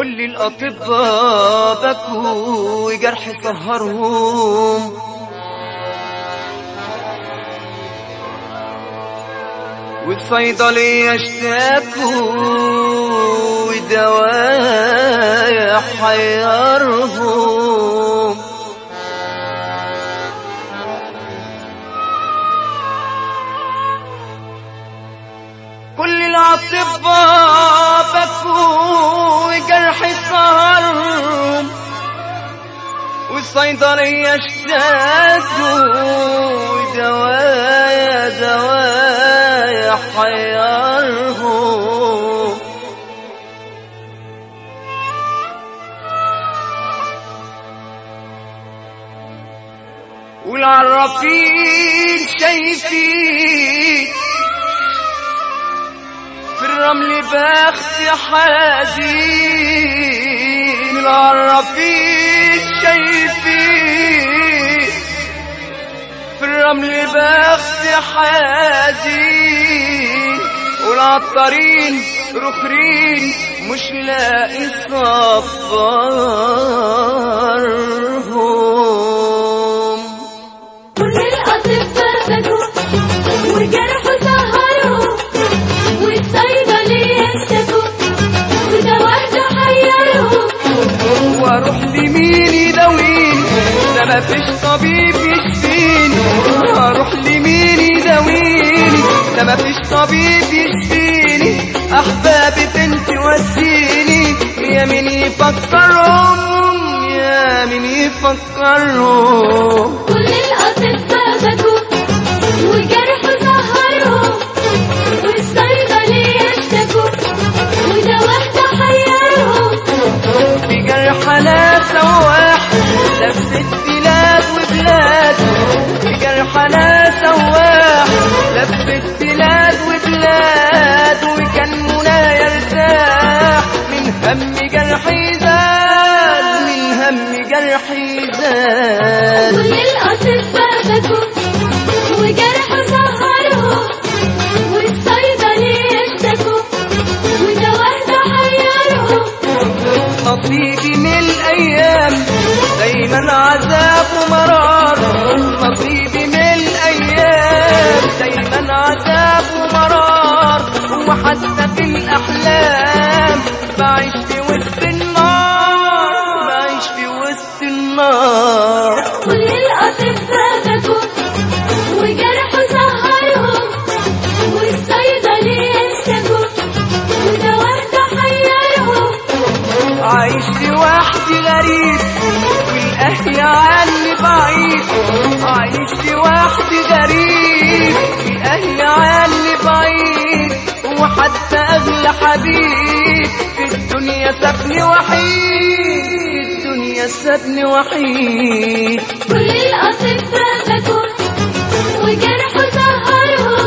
كل الأطباء بكوا جرح سهرهم والصيدلية اشتكوا ودوايا حيرهم كل الأطباء بكوا جرح صارهم والصيدلية اشتكوا دوايا دوايا حيرهم والعرافين شايفين في الرمل بخت حزين العرافين شايفين في الرمل بخت حزين والعطارين رخرين مش لاقي صبرهم كل الأطباء بكوا وجرحوا سهروا والصيدلية اشتكوا ودواه ده حيروا واروح لمين يداويني ده مفيش طبيب يشفيني اروح لمين يداويني ده مفيش طبيب يشفيني احبابي بنتي وسيني يا مين يفكرهم يا مين يفكرهم كل الأطباء بكوا وجرحوا سهروا والصيدلية اشتكوا ودواه ده حيروا في جرح انا سواح لفت بلاد وبلاد في جرح انا سواح لفت بلاد وبلاد وكان منى يرتاح من هم جرحي زاد من هم جرحي زاد كل الأطباء بكوا وجرحوا سهروا والصيدلية اشتكوا ودواه ده حيروا نصيبي من الايام دايما عذاب ومرار نصيبي من الايام دايما عذاب ومرار وحتى في الاحلام بعيش في وسط النار بعيش في وسط النار كل الأطباء بكوا وجرحوا سهروا والصيدلية اشتكوا ودواه ده حيروا عايش لوحدي غريب والاهل عني بعيد عايش لوحدي غريب والاهل عني بعيد وحتى اغلى حبيب في الدنيا سابني وحيد في الدنيا سابني وحيد كل الأطباء بكوا وجرحوا سهروا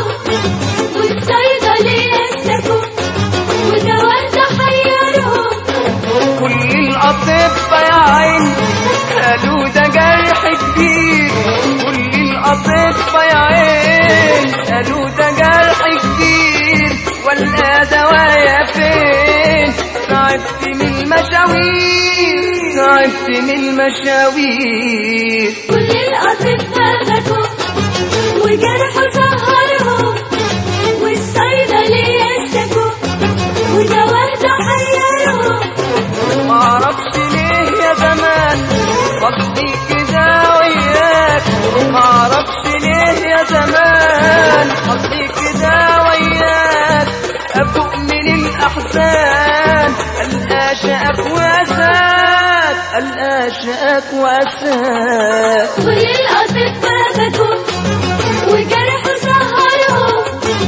والصيدلية اشتكوا ودواه ده حيروا كل الأطباء يا عين قالوا ده جرح كبير كل الأطباء يا عين قالوا ده جرح كبير ولا دوايا فين تعبت من المشاوير تعبت من المشاوير كل الأطباء بكوا وجرحوا سهروا والصيدلية اشتكوا ودواه ده حيروا معرفش ليه يا زمان قصدي كده وياك معرفش ليه يا زمان قصدي كده وياك افوق من الاحزان القى شقك واساك القى شقك واساك كل الأطباء بكوا وجرحوا سهروا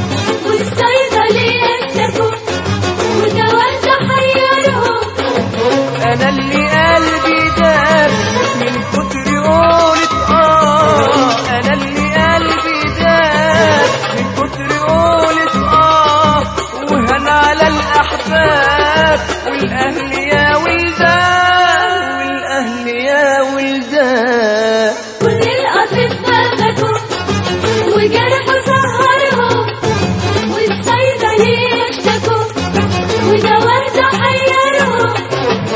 والصيدلية اشتكوا ودواه ده حيروا انا اللي قلبي داب من كتر قولة اه انا اللي قلبي داب من كتر قولة اه وهن على الاحباب والاهل يا ولدان والاهل يا ولدان كل الأطباء بكوا وجرحوا سهروا والصيدلية اشتكوا ودواه ده حيروا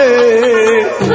ايه